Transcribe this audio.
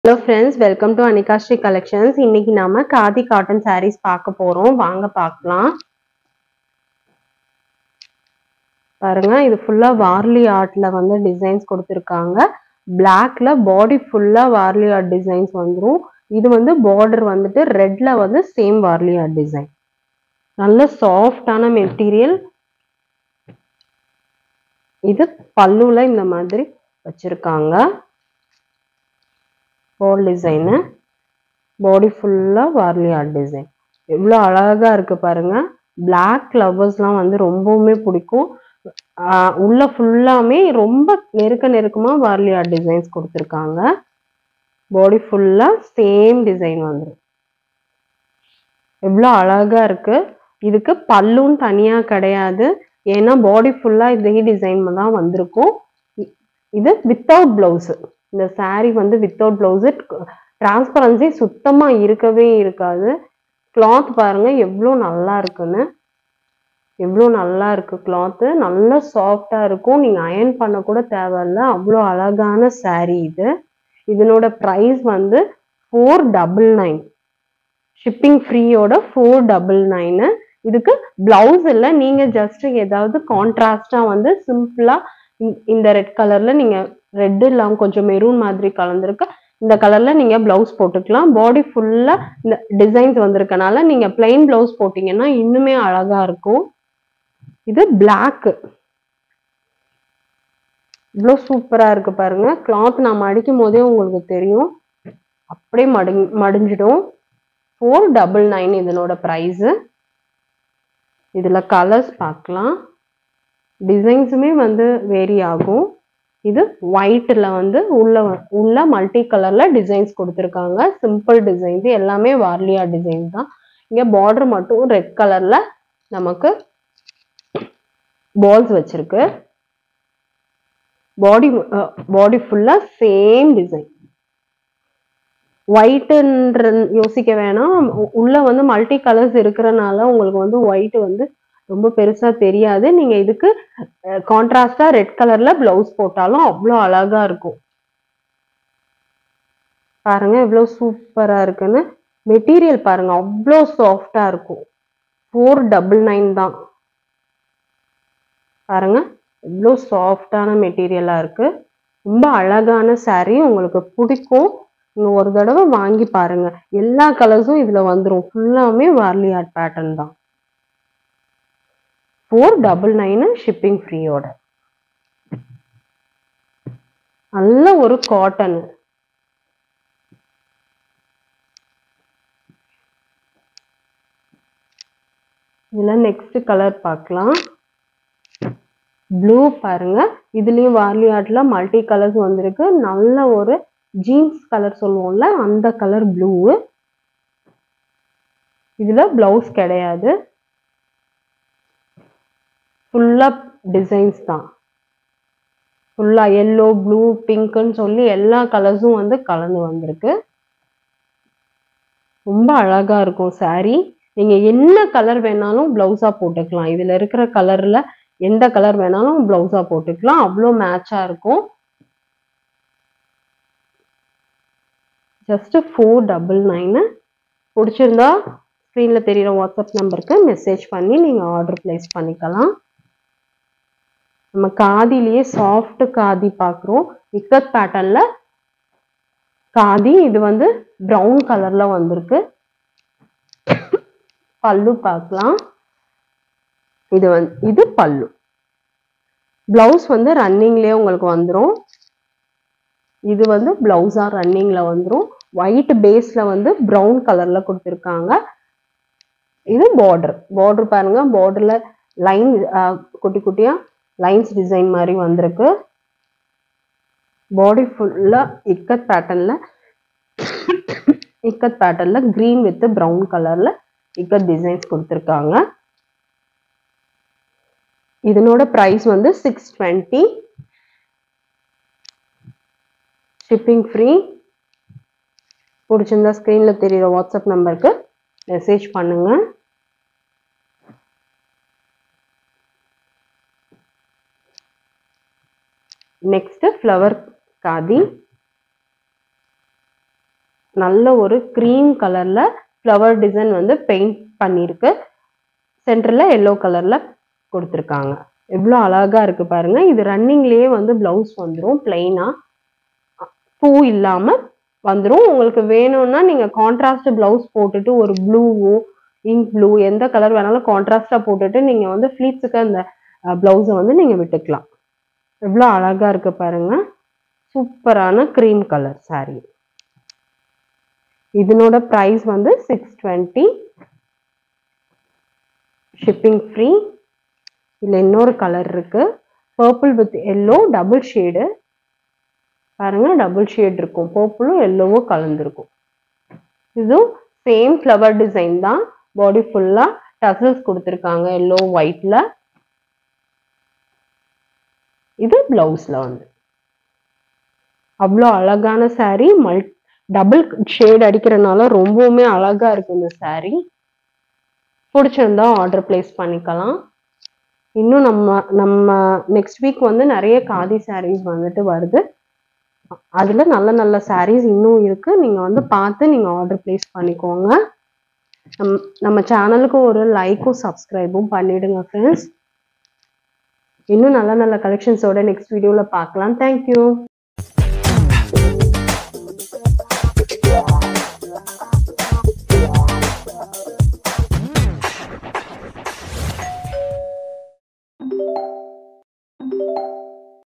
hello friends welcome to Anikashri collections இன்னைக்கு நாம khadi cotton sarees பார்க்க போறோம் வாங்க பார்க்கலாம் பாருங்க இது ஃபுல்லா வார்லி ஆர்ட்ல வந்து டிசைன்ஸ் கொடுத்துருக்காங்க பிளாக்ல பாடி ஃபுல்லா வார்லி ஆர்ட் டிசைன்ஸ் வந்துரும் இது வந்து பார்டர் வந்துட்டு ரெட்ல வந்து சேம் வார்லி ஆர்ட் டிசைன் நல்ல சாஃப்டான மெட்டீரியல் இது பல்லுல இந்த மாதிரி வச்சிருக்காங்க ஹோல் டிசைனு பாடி ஃபுல்லாக வார்லி ஆர்ட் டிசைன் எவ்வளோ அழகாக இருக்கு பாருங்க பிளாக் ஃப்ளவர்ஸ்லாம் வந்து ரொம்பவுமே பிடிக்கும் ஆஹ் உள்ள ஃபுல்லாமே ரொம்ப நெருக்க நெருக்கமாக வார்லி ஆர்ட் டிசைன்ஸ் கொடுத்துருக்காங்க பாடி ஃபுல்லாக சேம் டிசைன் வந்துடும் எவ்வளோ அழகா இருக்கு இதுக்கு பல்லும் தனியாக கிடையாது ஏன்னா பாடி ஃபுல்லாக இதே டிசைன் தான் வந்திருக்கும் இ- இது வித்தவுட் ப்ளவுஸு இந்த saree வந்து வித்தவுட் ப்ளவுஸு டிரான்ஸ்பரன்சி சுத்தமா இருக்கவே இருக்காது கிளாத் பாருங்க எவ்வளோ நல்லா இருக்குன்னு எவ்வளோ நல்லா இருக்கு கிளாத்து நல்ல சாஃப்டா இருக்கும் நீங்க அயன் பண்ண கூட தேவையில்ல அவ்வளோ அழகான saree இது இதனோட ப்ரைஸ் வந்து ஃபோர் டபுள் நைன் ஷிப்பிங் ஃப்ரீயோட ஃபோர் டபுள் நைனு இதுக்கு பிளவுஸ் இல்லை நீங்க ஜஸ்ட் ஏதாவது கான்ட்ராஸ்டா வந்து சிம்பிளா இந்த ரெட் கலர்ல நீங்க ரெட் இல்லாம கொஞ்சம் மெரூன் மாதிரி கலந்துருக்கு இந்த கலர்ல நீங்க பிளவுஸ் போட்டுக்கலாம் பாடி ஃபுல்லா இந்த டிசைன்ஸ் வந்திருக்கனால நீங்க பிளைன் பிளவுஸ் போட்டீங்கன்னா இன்னுமே அழகா இருக்கும் இது Black இவ்வளோ சூப்பரா இருக்கு பாருங்க கிளாத் நான் மடிக்கும் போதே உங்களுக்கு தெரியும் அப்படியே மடி மடிஞ்சிடும் ஃபோர் டபுள் நைன் இதனோட ப்ரைஸு இதுல கலர்ஸ் பார்க்கலாம் டிசைன்ஸுமே வந்து வேரி ஆகும் இது ஒயிட்ல வந்து உள்ள வ- உள்ள மல்டி கலர்ல டிசைன்ஸ் கொடுத்துருக்காங்க சிம்பிள் டிசைன்ஸ் எல்லாமே வார்லியா டிசைன் தான் இங்க பார்டர் மட்டும் ரெட் கலர்ல நமக்கு பால்ஸ் வச்சிருக்கு பாடி பாடி ஃபுல்லா சேம் டிசைன் ஒயிட்ன்ற யோசிக்க வேணாம் உ- உள்ள வந்து மல்டி கலர்ஸ் இருக்கிறனால உங்களுக்கு வந்து ஒயிட் வந்து ரொம்ப பெருசா தெரியாது நீங்க இதுக்கு கான்ட்ராஸ்டா ரெட் கலர்ல பிளவுஸ் போட்டாலும் அவ்வளோ அழகா இருக்கும் பாருங்க எவ்வளவு சூப்பரா இருக்குன்னு மெட்டீரியல் பாருங்க அவ்வளோ சாஃப்டா இருக்கும் ஃபோர் டபுள் நைன் தான் பாருங்க எவ்வளோ சாஃப்டான மெட்டீரியலா இருக்கு ரொம்ப அழகான saree உங்களுக்கு பிடிக்கும் நீங்க ஒரு தடவை வாங்கி பாருங்க எல்லா கலர்ஸும் இதுல வந்துரும் ஃபுல்லாமே வார்லி ஆர்ட் பேட்டர்ன் தான் ஃபோர் டபுள் நைனு ஷிப்பிங் ஃப்ரீயோட நல்ல ஒரு காட்டன் இதுல நெக்ஸ்ட் கலர் பார்க்கலாம் ப்ளூ பாருங்க இதுலயும் வார்லி ஆர்ட்ல மல்டி கலர்ஸ் வந்திருக்கு நல்ல ஒரு ஜீன்ஸ் கலர் சொல்லுவோம்ல அந்த கலர் ப்ளூ இதுல பிளவுஸ் கிடையாது ஃபுல்லா டிசைன்ஸ் தான் ஃபுல்லா எல்லோ ப்ளூ பிங்க்னு சொல்லி எல்லா கலர்ஸும் வந்து கலந்து வந்திருக்கு ரொம்ப அழகா இருக்கும் saree நீங்க என்ன கலர் வேணாலும் பிளவுஸா போட்டுக்கலாம் இதுல இருக்கிற கலர்ல எந்த கலர் வேணாலும் பிளவுஸா போட்டுக்கலாம் அவ்வளோ மேட்சா இருக்கும் ஜஸ்ட் ஃபோர் டபுள் நைனு பிடிச்சிருந்தா ஸ்க்ரீன்ல தெரியுற வாட்ஸ்அப் நம்பருக்கு மெசேஜ் பண்ணி நீங்க ஆர்டர் பிளேஸ் பண்ணிக்கலாம் நம்ம காதிலேயே சாஃப்ட் காதி பார்க்குறோம் இக்கத் பேட்டர்ன்ல காதி இது வந்து ப்ரௌன் கலர்ல வந்திருக்கு பல்லு பார்க்கலாம் இது வந்து இது பல்லு பிளவுஸ் வந்து ரன்னிங்லயே உங்களுக்கு வந்துரும் இது வந்து பிளவுஸா ரன்னிங்ல வந்துரும் ஒயிட் பேஸ்ல வந்து ப்ரௌன் கலர்ல கொடுத்துருக்காங்க இது பார்டர் பார்டர் பாருங்க பார்டர்ல லைன் குட்டி குட்டியா லைன்ஸ் டிசைன் மாதிரி வந்திருக்கு பாடி ஃபுல்லா இக்கத் பேட்டர்ன்ல இக்கத் பேட்டர்ன்ல கிரீன் வித் ப்ரௌன் கலர்ல இக்கத் டிசைன்ஸ் கொடுத்துருக்காங்க இதனோட ப்ரைஸ் வந்து சிக்ஸ் டுவெண்ட்டி ஷிப்பிங் ஃப்ரீ பிடிச்சிருந்தா ஸ்க்ரீன்ல தெரியுற வாட்ஸ்அப் நம்பருக்கு மெசேஜ் பண்ணுங்க நெக்ஸ்ட் ஃப்ளவர் காதி நல்ல ஒரு க்ரீம் கலர்ல ஃப்ளவர் டிசைன் வந்து பெயிண்ட் பண்ணியிருக்கு சென்டர்ல எல்லோ கலர்ல கொடுத்துருக்காங்க எவ்வளோ அழகா இருக்கு பாருங்க இது ரன்னிங்லயே வந்து பிளவுஸ் வந்துடும் பிளெயினா பூ இல்லாம வந்துடும் உங்களுக்கு வேணும்னா நீங்க கான்ட்ராஸ்ட் பிளவுஸ் போட்டுட்டு ஒரு ப்ளூவோ இங்க் ப்ளூ எந்த கலர் வேணாலும் கான்ட்ராஸ்டா போட்டுட்டு நீங்க வந்து ஃபிளீட்ஸுக்கு அந்த பிளவுஸை வந்து நீங்க விட்டுக்கலாம் எவ்வளோ அழகா இருக்கு பாருங்க சூப்பரான க்ரீம் கலர் saree இதனோட ப்ரைஸ் வந்து சிக்ஸ் டுவெண்ட்டி ஷிப்பிங் ஃப்ரீ இதில் இன்னொரு கலர் இருக்கு purple with yellow double shade பாருங்க டபுள் ஷேட் இருக்கும் பர்பிளும் எல்லோவும் கலந்துருக்கும் இதுவும் சேம் ஃப்ளவர் டிசைன் தான் பாடி ஃபுல்லா டசல்ஸ் கொடுத்துருக்காங்க எல்லோ ஒயிட்ல இது பிளவுஸ்ல வந்து அவ்வளோ அழகான saree மல் டபுள் ஷேட் அடிக்கிறனால ரொம்பவுமே அழகா இருக்கு இந்த saree பிடிச்சிருந்தா ஆர்டர் பிளேஸ் பண்ணிக்கலாம் இன்னும் நம்ம நம்ம நெக்ஸ்ட் வீக் வந்து நிறைய காதி sarees வந்துட்டு வருது அதுல நல்ல நல்ல sarees இன்னும் இருக்கு நீங்க வந்து பார்த்து நீங்க ஆர்டர் பிளேஸ் பண்ணிக்கோங்க நம் நம்ம சேனலுக்கு ஒரு லைக்கும் சப்ஸ்கிரைபும் பண்ணிடுங்க ஃப்ரெண்ட்ஸ் இன்னும் நல்ல நல்ல கலெக்ஷன்ஸோட நெக்ஸ்ட் வீடியோல பார்க்கலாம் தேங்க்யூ